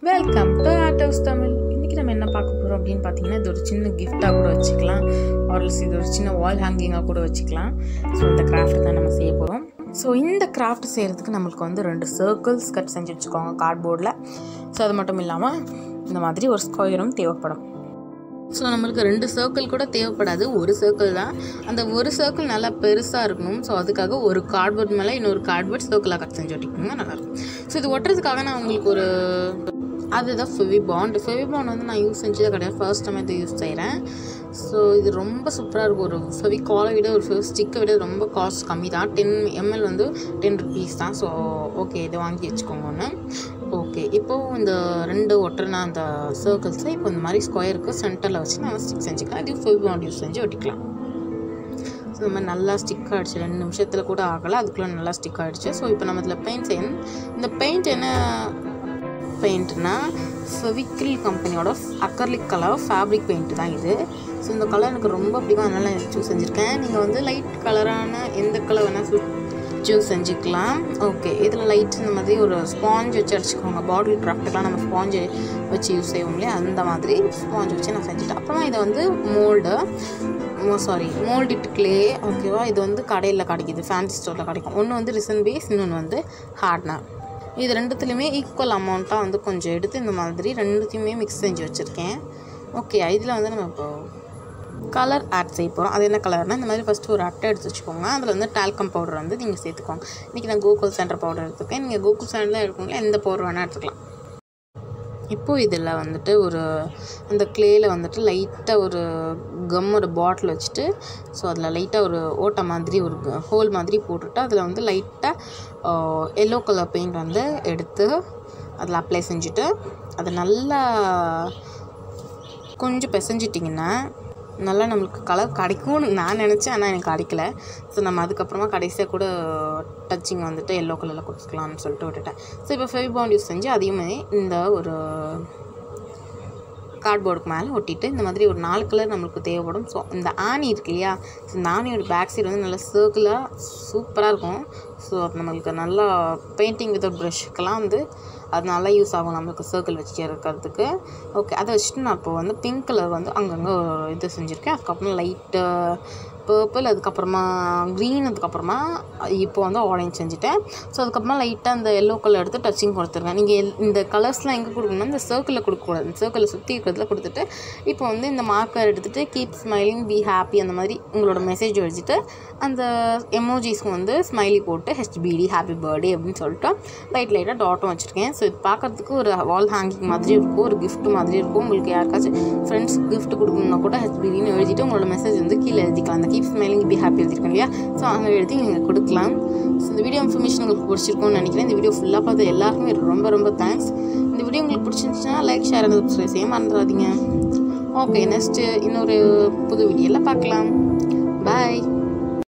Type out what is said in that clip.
welcome to art Tamil இன்றைக்கி நம்ம என்ன பார்க்க போகிறோம் அப்படின்னு பார்த்தீங்கன்னா இது ஒரு சின்ன கிஃப்டாக கூட வச்சுக்கலாம் ஆர்எல்ஸ் இது ஒரு சின்ன வால் ஹேங்கிங்காக கூட வச்சுக்கலாம் ஸோ இந்த கிராஃப்ட் தான் நம்ம செய்ய போகிறோம் ஸோ இந்த கிராஃப்ட் செய்கிறதுக்கு நம்மளுக்கு வந்து ரெண்டு சர்க்கிள்ஸ் கட் செஞ்சு வச்சுக்கோங்க கார்ட்போர்டில் ஸோ அது மட்டும் இல்லாமல் இந்த மாதிரி ஒரு ஸ்கொயரும் தேவைப்படும் ஸோ நம்மளுக்கு ரெண்டு சர்க்கிள் கூட தேவைப்படாது ஒரு சர்க்கிள் தான் அந்த ஒரு சர்க்கிள் நல்லா பெருசாக இருக்கணும் ஸோ அதுக்காக ஒரு கார்ட்போர்ட் மேலே இன்னொரு கார்ட்போர்ட் சர்க்கிளாக கட் செஞ்சு ஒட்டிக்கோங்க நல்லாயிருக்கும் ஸோ இது ஒட்டுறதுக்காக நான் உங்களுக்கு ஒரு அதுதான் ஃபெவி பாண்ட் ஃபெவி பாண்ட் வந்து நான் யூஸ் செஞ்சதே கிடையாது ஃபர்ஸ்ட் டைம் இதை யூஸ் செய்கிறேன் ஸோ இது ரொம்ப சூப்பராக இருக்கும் ஒரு ஃபெவி காலை விட ஒரு ஃபெவி ஸ்டிக்கை விட ரொம்ப காஸ்ட் கம்மி தான் டென் எம்எல் வந்து டென் ருபீஸ் தான் ஸோ ஓகே இதை வாங்கி வச்சுக்கோங்க ஒன்று ஓகே இப்போது இந்த ரெண்டு ஒட்டுறனா அந்த சர்க்கிள்ஸில் இப்போ இந்த மாதிரி ஸ்கொயருக்கு சென்டரில் வச்சு நம்ம ஸ்டிக் செஞ்சுக்கலாம் இது ஃபெவி பாண்ட் யூஸ் செஞ்சு ஒட்டிக்கலாம் ஸோ இந்த மாதிரி நல்லா ஸ்டிக் ஆகிடுச்சு ரெண்டு நிமிஷத்தில் கூட ஆகலை அதுக்குள்ளே நல்லா ஸ்டிக் ஆகிடுச்சு ஸோ இப்போ நம்ம இதில் பெயிண்ட் செய்யணும் இந்த பெயிண்ட் என்ன பெயிண்ட்னா ஃபெவிக்ரில் கம்பெனியோட அக்கர்லிக் கலர் ஃபேப்ரிக் பெயிண்ட் தான் இது ஸோ இந்த கலர் எனக்கு ரொம்ப பிடிக்கும் அதனால நான் சூஸ் செஞ்சுருக்கேன் நீங்கள் வந்து லைட் கலரான எந்த கலர் வேணால் சூஸ் செஞ்சுக்கலாம் ஓகே இதில் லைட் இந்த மாதிரி ஒரு ஸ்பாஞ்ச் வச்சு அடிச்சுக்கோங்க பாட்டில் கிராஃப்ட்டுக்கெலாம் நம்ம ஸ்பாஞ்சு வச்சு யூஸ் செய்வோம் இல்லையா அந்த மாதிரி ஸ்பாஞ்ச் வச்சு நான் செஞ்சுட்டேன் அப்புறமா இதை வந்து மோல்டு சாரி மோல்டிட் கிளே ஓகேவா இது வந்து கடையில் கிடைக்கிது ஃபேன்சி ஸ்டோரில் கிடைக்கும் ஒன்று வந்து ரிசன் பேஸ் இன்னொன்று வந்து ஹார்ட்னர் இது ரெண்டுத்துலேயுமே ஈக்குவல் அமௌண்ட்டாக வந்து கொஞ்சம் எடுத்து இந்த மாதிரி ரெண்டுத்தையுமே மிக்ஸ் செஞ்சு வச்சுருக்கேன் ஓகே இதில் வந்து நம்ம இப்போ கலர் ஆட் செய்ய போகிறோம் அது என்ன கலர்னால் இந்த மாதிரி ஃபஸ்ட்டு ஒரு அட்டை எடுத்து வச்சுக்கோங்க அதில் வந்து டால்கம் பவுடர் வந்து நீங்கள் சேர்த்துக்கோங்க இன்றைக்கி நான் கோகுல் சென்டர் பவுடர் எடுத்துருக்கேன் நீங்கள் கோகுல் சென்டர் எடுக்கணும் எந்த பவுடர் வேணால் எடுத்துக்கலாம் இப்போது இதில் வந்துட்டு ஒரு அந்த க்ளேயில் வந்துட்டு லைட்டாக ஒரு கம்மோட பாட்டில் வச்சுட்டு ஸோ அதில் லைட்டாக ஒரு ஓட்டை மாதிரி ஒரு ஹோல் மாதிரி போட்டுட்டு அதில் வந்து லைட்டாக எல்லோ கலர் பெயிண்ட் வந்து எடுத்து அதில் அப்ளை செஞ்சுட்டு அதை நல்லா கொஞ்சம் பிசைஞ்சிட்டிங்கன்னா நல்லா நம்மளுக்கு கலர் கிடைக்கும்னு நான் நினச்சேன் ஆனால் எனக்கு கிடைக்கல ஸோ நம்ம அதுக்கப்புறமா கடைசியாக கூட டச்சிங் வந்துட்டு எல்லோ கலரில் கொடுத்துக்கலாம்னு சொல்லிட்டு விட்டுட்டேன் ஸோ இப்போ ஃபெவி பாண்ட் யூஸ் செஞ்சு அதையுமே இந்த ஒரு கார்ட்போர்டுக்கு மேலே ஒட்டிட்டு இந்த மாதிரி ஒரு நாலு கலர் நம்மளுக்கு தேவைப்படும் ஸோ இந்த ஆணி இருக்கு இல்லையா இந்த ஆணியோட பேக் சைடு வந்து நல்லா சர்க்கிளாக சூப்பராக இருக்கும் ஸோ நம்மளுக்கு நல்லா பெயிண்டிங் வித் ப்ரஷ்க்கெல்லாம் வந்து அது நல்லா யூஸ் ஆகும் நம்மளுக்கு சர்க்கிள் வச்சு இருக்கிறதுக்கு ஓகே அதை வச்சுட்டு நான் இப்போ வந்து பிங்க் கலர் வந்து அங்கங்கே இது செஞ்சுருக்கேன் அதுக்கப்புறம் லைட்டு பர்பிள் அதுக்கப்புறமா க்ரீன் அதுக்கப்புறமா இப்போ வந்து ஆரஞ்ச் செஞ்சுட்டேன் ஸோ அதுக்கப்புறமா லைட்டாக அந்த எல்லோ கலர் எடுத்து டச்சிங் கொடுத்துருங்க நீங்கள் இந்த கலர்ஸ்லாம் எங்கே கொடுக்கணும்னா இந்த சர்க்கிளில் கொடுக்கக்கூடாது இந்த சர்க்கிளில் சுற்றி இருக்கிறதுல கொடுத்துட்டு இப்போ வந்து இந்த மார்க்கர் எடுத்துகிட்டு கீப் ஸ்மைலிங் பி ஹாப்பி அந்த மாதிரி உங்களோட மெசேஜ் எழுதிட்டு அந்த எமோஜிஸ்க்கு வந்து ஸ்மைலி போட்டு ஹெச்பிடி ஹாப்பி பர்த்டே அப்படின்னு சொல்லிட்டு லைட் லைட்டாக டாட்டும் வச்சுருக்கேன் ஸோ இது பார்க்குறதுக்கு ஒரு வால் ஹேங்கிங் மாதிரி இருக்கும் ஒரு கிஃப்ட் மாதிரி இருக்கும் உங்களுக்கு யாருக்காச்சும் ஃப்ரெண்ட்ஸ் கிஃப்ட் கொடுக்கணுன்னா கூட ஹெச்பிடின்னு எழுதிட்டு உங்களோட மெசேஜ் வந்து கீழே எழுதிக்கலாம் அந்த கீப் ஸ்மைலிங் பி ஹாப்பி எழுதிருக்கோம் இல்லையா ஸோ அங்கே எழுதி நீங்கள் கொடுக்கலாம் ஸோ இந்த வீடியோ இன்ஃபர்மேஷன் உங்களுக்கு பிடிச்சிருக்கும்னு நினைக்கிறேன் இந்த வீடியோ ஃபுல்லாக பார்த்து எல்லாருக்குமே ரொம்ப ரொம்ப தேங்க்ஸ் இந்த வீடியோ உங்களுக்கு பிடிச்சிருந்துச்சுன்னா லைக் ஷேர் அண்ட் சப்ஸ்கிரைப் செய்ய மறந்துடாதீங்க ஓகே நெக்ஸ்ட்டு இன்னொரு புது வீடியோவில் பார்க்கலாம் பாய்